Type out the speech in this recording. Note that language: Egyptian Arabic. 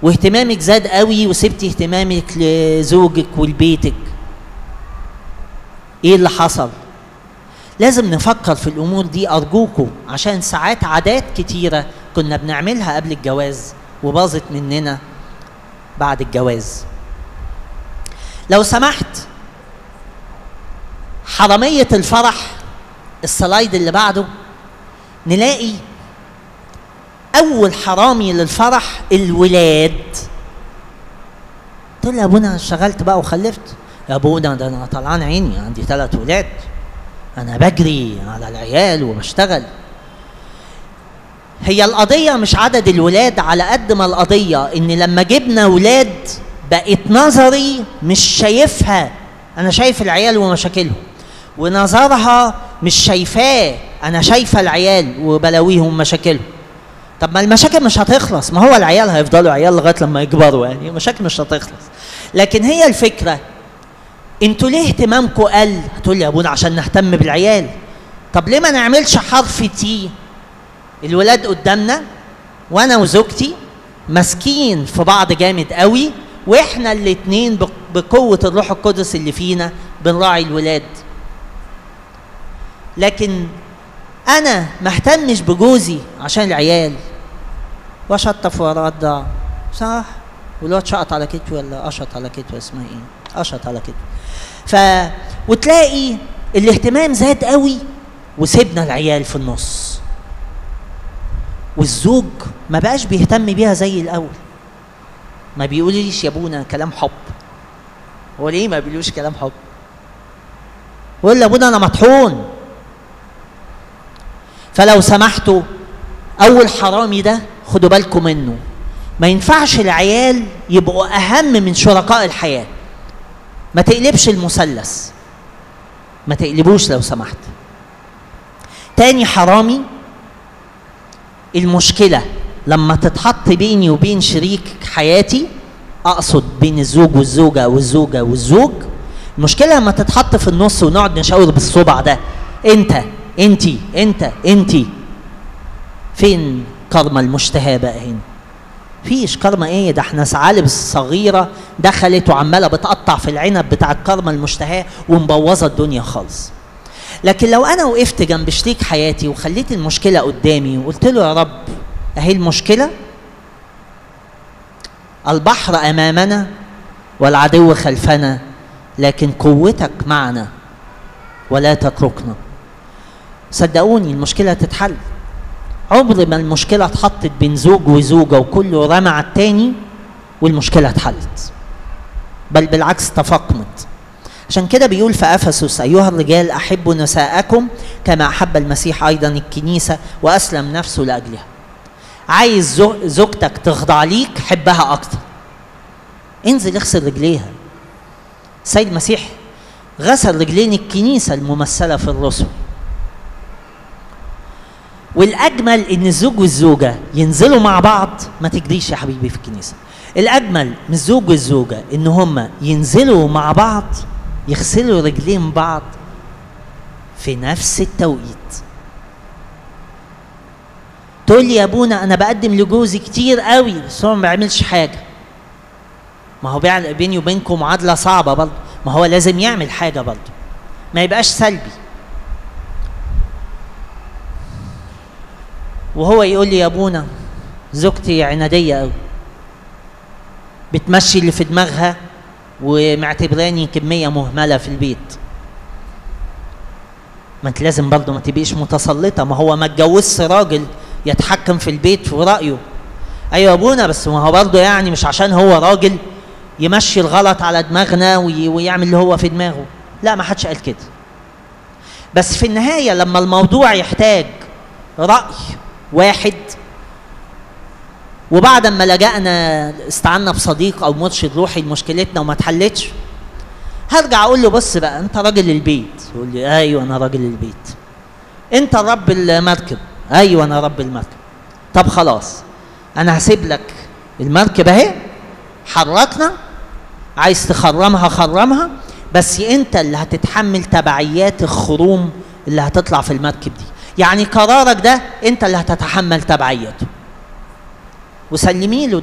واهتمامك زاد قوي وسبتي اهتمامك لزوجك ولبيتك ايه اللي حصل لازم نفكر في الامور دي ارجوكم عشان ساعات عادات كتيره كنا بنعملها قبل الجواز وباظت مننا بعد الجواز لو سمحت حراميه الفرح السلايد اللي بعده نلاقي اول حرامي للفرح الولاد تقول يا ابونا اشتغلت بقى وخلفت يا ابونا ده انا طلعان عيني عندي ثلاث ولاد انا بجري على العيال وبشتغل هي القضيه مش عدد الولاد على قد ما القضيه ان لما جبنا ولاد بقت نظري مش شايفها انا شايف العيال ومشاكلهم ونظرها مش شايفاه انا شايفه العيال وبلاويهم مشاكلهم طب ما المشاكل مش هتخلص ما هو العيال هيفضلوا عيال لغايه لما يكبروا يعني المشاكل مش هتخلص لكن هي الفكره انتوا ليه اهتمامكم قل هتقول لي يا ابونا عشان نهتم بالعيال طب ليه ما نعملش حرف تي الولاد قدامنا وانا وزوجتي ماسكين في بعض جامد قوي واحنا الاتنين بقوه الروح القدس اللي فينا بنراعي الولاد لكن انا ما اهتمش بجوزي عشان العيال واشطف وارضع صح والواد شقط على كتفي ولا قشط على كتفي اسمها ايه قشط على كتفي ف وتلاقي الاهتمام زاد قوي وسيبنا العيال في النص والزوج ما بقاش بيهتم بيها زي الاول ما بيقوليش يا ابونا كلام حب هو ليه ما بيقولوش كلام حب يقول يا ابونا انا مطحون فلو سمحتوا اول حرامي ده خدوا بالكم منه ما ينفعش العيال يبقوا اهم من شركاء الحياه ما تقلبش المثلث ما تقلبوش لو سمحت تاني حرامي المشكله لما تتحط بيني وبين شريك حياتي اقصد بين الزوج والزوجه والزوجه والزوج المشكله لما تتحط في النص ونقعد نشاور بالصبع ده انت انتي انت انتي فين كرمة المشتهى بقى هنا فيش كرمة ايه ده احنا ثعالب صغيرة دخلت وعمالة بتقطع في العنب بتاع الكرمة المشتهاة ومبوظة الدنيا خالص لكن لو انا وقفت جنب شريك حياتي وخليت المشكلة قدامي وقلت له يا رب اهي المشكلة البحر امامنا والعدو خلفنا لكن قوتك معنا ولا تتركنا صدقوني المشكلة تتحل عمر ما المشكلة اتحطت بين زوج وزوجة وكله رمى على التاني والمشكلة اتحلت بل بالعكس تفاقمت عشان كده بيقول في افسس ايها الرجال احبوا نساءكم كما احب المسيح ايضا الكنيسه واسلم نفسه لاجلها عايز زوجتك تخضع ليك حبها اكتر انزل اغسل رجليها سيد المسيح غسل رجلين الكنيسه الممثله في الرسل والاجمل ان الزوج والزوجه ينزلوا مع بعض ما تجريش يا حبيبي في الكنيسه الاجمل من الزوج والزوجه ان هم ينزلوا مع بعض يغسلوا رجلين بعض في نفس التوقيت تقول لي يا ابونا انا بقدم لجوزي كتير قوي بس هو ما بيعملش حاجه ما هو بيني وبينكم معادله صعبه برضه ما هو لازم يعمل حاجه برضه ما يبقاش سلبي وهو يقول لي يا ابونا زوجتي عناديه قوي بتمشي اللي في دماغها ومعتبراني كميه مهمله في البيت ما انت لازم برضه ما تبقيش متسلطه ما هو ما اتجوزش راجل يتحكم في البيت في رايه ايوه يا ابونا بس ما هو برضه يعني مش عشان هو راجل يمشي الغلط على دماغنا ويعمل اللي هو في دماغه لا ما حدش قال كده بس في النهايه لما الموضوع يحتاج راي واحد وبعد ما لجأنا استعنا بصديق او مرشد روحي لمشكلتنا وما اتحلتش هرجع اقول له بص بقى انت راجل البيت يقول لي ايوه انا راجل البيت انت رب المركب ايوه انا رب المركب طب خلاص انا هسيب لك المركب اهي حركنا عايز تخرمها خرمها بس انت اللي هتتحمل تبعيات الخروم اللي هتطلع في المركب دي يعني قرارك ده انت اللي هتتحمل تبعيته وسلمي له